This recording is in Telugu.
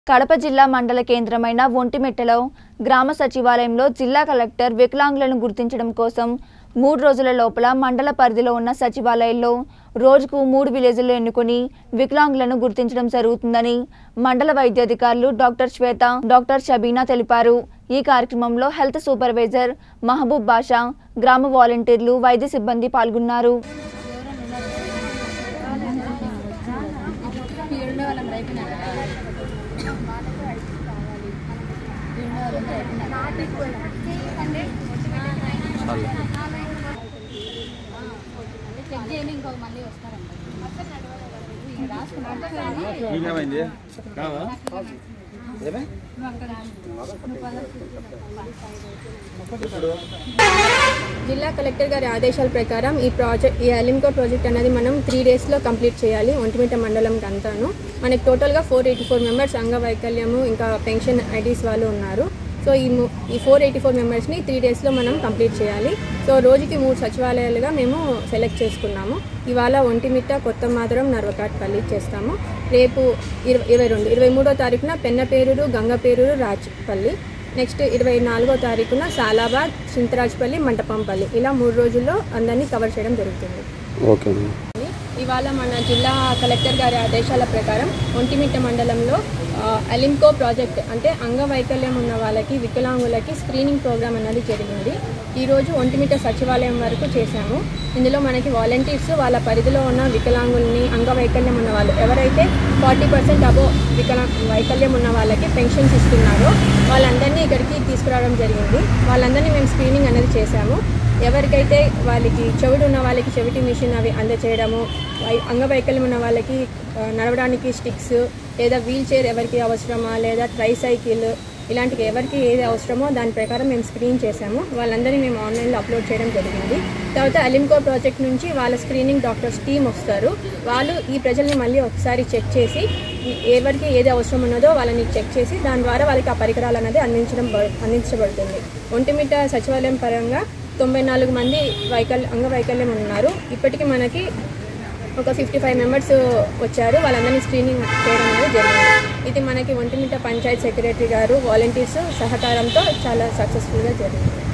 కడప జిల్లా మండల కేంద్రమైన ఒంటిమిట్టలో గ్రామ సచివాలయంలో జిల్లా కలెక్టర్ వికలాంగులను గుర్తించడం కోసం మూడు రోజుల లోపల మండల పరిధిలో ఉన్న సచివాలయాల్లో రోజుకు మూడు విలేజ్లు ఎన్నుకొని వికలాంగులను గుర్తించడం జరుగుతుందని మండల వైద్యాధికారులు డాక్టర్ శ్వేత డాక్టర్ షబీనా తెలిపారు ఈ కార్యక్రమంలో హెల్త్ సూపర్వైజర్ మహబూబ్ బాషా గ్రామ వాలంటీర్లు వైద్య సిబ్బంది పాల్గొన్నారు ఈడుండే వాళ్ళం రైపినారా ఈడుండే వాళ్ళం రైపినారా చెక్ చేయండి ఇంకొక మళ్ళీ వస్తారండి రాసుకున్నాను ఏమైంది కావా ఏమే జిల్లా కలెక్టర్ గారి ఆదేశాల ప్రకారం ఈ ప్రాజెక్ట్ ఈ అలింకో ప్రాజెక్ట్ అనేది మనం త్రీ డేస్లో కంప్లీట్ చేయాలి ఒంటిమిట్ట మండలం అంతాను మనకి టోటల్గా ఫోర్ ఎయిటీ ఫోర్ మెంబర్స్ అంగవైకల్యము ఇంకా పెన్షన్ ఐడీస్ వాళ్ళు ఉన్నారు సో ఈ ము- ఈ ఫోర్ ఎయిటీ ఫోర్ మెంబర్స్ని త్రీ డేస్లో మనం కంప్లీట్ చేయాలి సో రోజుకి మూడు సచివాలయాలుగా మేము సెలెక్ట్ చేసుకున్నాము ఇవాళ ఒంటిమిట్ట కొత్త మాదరం నర్వకాట్పల్లి చేస్తాము రేపు ఇరవై ఇరవై రెండు ఇరవై మూడో తారీఖున పెన్నపేరూరు గంగపేరూరు రాజ్పల్లి నెక్స్ట్ ఇరవై నాలుగో తారీఖున సాలాబాద్ చింతరాజ్పల్లి మంటపంపల్లి ఇలా మూడు రోజుల్లో అందరినీ కవర్ చేయడం జరుగుతుంది ఓకే ఇవాళ మన జిల్లా కలెక్టర్ గారి ఆదేశాల ప్రకారం ఒంటిమిట్ట మండలంలో ఆ, అలింకో ప్రాజెక్ట్ అంటే అంగవైకల్యం ఉన్న వాళ్ళకి వికలాంగులకి స్క్రీనింగ్ ప్రోగ్రామ్ అనేది జరిగింది ఈరోజు ఒంటిమిట్ట సచివాలయం వరకు చేశాము ఇందులో మనకి వాలంటీర్స్ వాళ్ళ పరిధిలో ఉన్న వికలాంగుల్ని అంగవైకల్యం ఉన్న వాళ్ళు ఎవరైతే ఫార్టీ పర్సెంట్ అబో వికలా వైకల్యం ఉన్న వాళ్ళకి పెన్షన్స్ ఇస్తున్నారో వాళ్ళందరినీ ఇక్కడికి తీసుకురావడం జరిగింది వాళ్ళందరినీ మేము స్క్రీనింగ్ అనేది చేశాము ఎవరికైతే వాళ్ళకి చెవిటి ఉన్న వాళ్ళకి చెవిటి మిషన్ అవి అందచేయడము వై- అంగవైకల్యం ఉన్న వాళ్ళకి ఆ, నడవడానికి స్టిక్స్ లేదా వీల్ చైర్ ఎవరికి అవసరమా లేదా ట్రై సైకిల్ ఇలాంటివి ఎవరికి ఏది అవసరమో దాని ప్రకారం మేము స్క్రీన్ చేశాము వాళ్ళందరినీ మేము ఆన్లైన్లో అప్లోడ్ చేయడం జరిగింది తర్వాత అలింకో ప్రాజెక్ట్ నుంచి వాళ్ళ స్క్రీనింగ్ డాక్టర్స్ టీమ్ వస్తారు వాళ్ళు ఈ ప్రజల్ని మళ్ళీ ఒకసారి చెక్ చేసి ఎవరికి ఏది అవసరం ఉన్నదో వాళ్ళని చెక్ చేసి దాని ద్వారా వాళ్ళకి ఆ పరికరాలు అనేది అందించడం బ- అందించబడుతుంది ఒంటిమిట్ట సచివాలయం పరంగా తొంభై నాలుగు మంది వైకల్ అంగవైకల్యం ఉన్నారు ఇప్పటికీ మనకి ఒక ఫిఫ్టీ ఫైవ్ మెంబర్స్ వచ్చారు వాళ్ళందరినీ స్క్రీనింగ్ చేయడం అనేది జరిగింది ఇది మనకి ఒంటిమిట్ట పంచాయత్ సెక్రటరీ గారు వాలంటీర్స్ సహకారంతో చాలా సక్సెస్ఫుల్గా జరిగింది